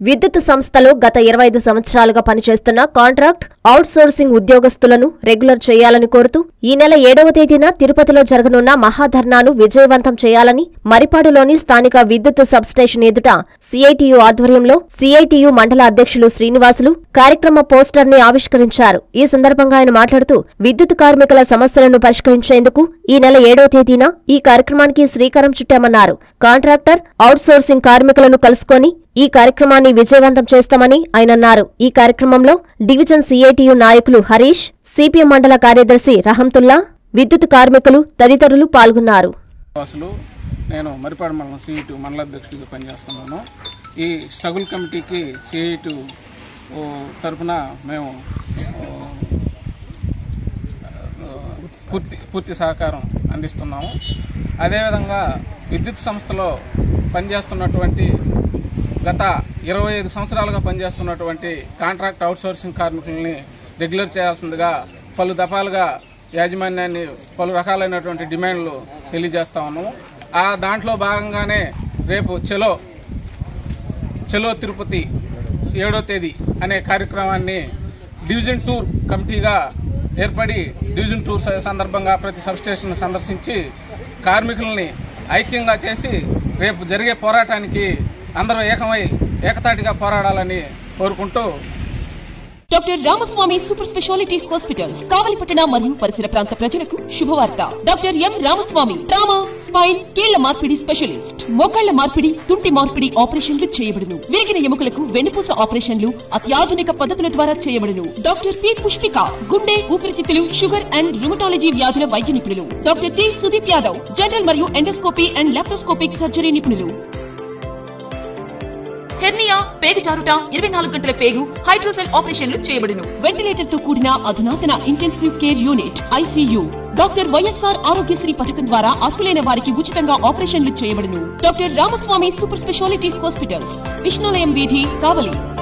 విద్యుత్ సంస్థలో గత ఇరవై ఐదు సంవత్సరాలుగా పనిచేస్తున్న కాంట్రాక్ట్ అవుట్ సోర్సింగ్ ఉద్యోగస్తులను రెగ్యులర్ చేయాలని కోరుతూ ఈ నెల ఏడవ తేదీన తిరుపతిలో జరగనున్న మహాధర్నాను విజయవంతం చేయాలని మరిపాడులోని స్థానిక విద్యుత్ సబ్స్టేషన్ ఎదుట సిఐటియు ఆధ్వర్యంలో సిఐటియు మండల అధ్యక్షులు శ్రీనివాసులు కార్యక్రమ పోస్టర్ ని ఆవిష్కరించారు ఈ సందర్భంగా ఆయన మాట్లాడుతూ విద్యుత్ కార్మికుల సమస్యలను పరిష్కరించేందుకు ఈ నెల ఏడవ తేదీన ఈ కార్యక్రమానికి శ్రీకారం చుట్టామన్నారు కాంట్రాక్టర్ అవుట్ సోర్సింగ్ కార్మికులను కలుసుకొని ఈ కార్యక్రమాన్ని విజయవంతం చేస్తామని ఆయన అన్నారు ఈ కార్యక్రమంలో డివిజన్ సిఐటియు నాయకులు హరీష్ సిపిఎం మండల కార్యదర్శి రహంతుల్లా విద్యుత్ కార్మికులు తదితరులు పాల్గొన్నారు అసలు నేను మరిపాడు మండలం సిఐటు మండల అధ్యక్షుడిగా పనిచేస్తున్నాను ఈ స్ట్రగుల్ కమిటీకి సిఐటు తరఫున మేము ఓ, పూర్తి పూర్తి సహకారం అందిస్తున్నాము అదేవిధంగా విద్యుత్ సంస్థలో పనిచేస్తున్నటువంటి గత ఇరవై ఐదు సంవత్సరాలుగా పనిచేస్తున్నటువంటి కాంట్రాక్ట్ అవుట్సోర్సింగ్ కార్మికుల్ని రెగ్యులర్ చేయాల్సిందిగా పలు దఫాలుగా యాజమాన్యాన్ని పలు రకాలైనటువంటి డిమాండ్లు తెలియజేస్తా ఉన్నాము ఆ దాంట్లో భాగంగానే రేపు చెలో చెలో తిరుపతి ఏడో తేదీ అనే కార్యక్రమాన్ని డివిజన్ టూర్ కమిటీగా ఏర్పడి డివిజన్ టూర్ స- సందర్భంగా ప్రతి సబ్స్టేషన్ సందర్శించి కార్మికుల్ని ఐక్యంగా చేసి రేపు జరిగే పోరాటానికి అందరూ ఏకమై ఏకతాటిగా పోరాడాలని కోరుకుంటూ doctor Ramaswamy super speciality hospitals కావలిపట్టణ మరియు పరిసర ప్రాంత ప్రజలకు శుభవార్త doctor M Ramaswamy trauma spine కీళ్ల మార్పిడి స్పెషలిస్ట్ మోకాళ్ల మార్పిడి తుంటి మార్పిడి ఆపరేషన్లు చేయబడును విరిగిన ఎముకలకు వెన్నుపూస ఆపరేషన్లు అత్యాధునిక పద్ధతుల ద్వారా చేయబడును డాక్టర్ పి పుష్పిక గుండె ఊపిరితిత్తులు షుగర్ అండ్ రుమటాలజీ వ్యాధుల వైద్య నిపుణులు doctor T Sudeep Yadav general మరియు ఎండోస్కోపీ అండ్ లాప్రోస్కోపిక్ సర్జరీ నిపుణులు హెర్నియా పేగు జారుట ఇరవై నాలుగు గంటల పేగు హైడ్రోసెల్ ఆపరేషన్లు చేయబడును వెంటిలేటర్ తో కూడిన అధునాతన intensive care unit ICU doctor YSR Aarogyasri పథకం ద్వారా అర్హులైన వారికి ఉచితంగా ఆపరేషన్లు చేయబడును doctor Ramaswamy super speciality hospitals Vishnulayam వీధి కావలి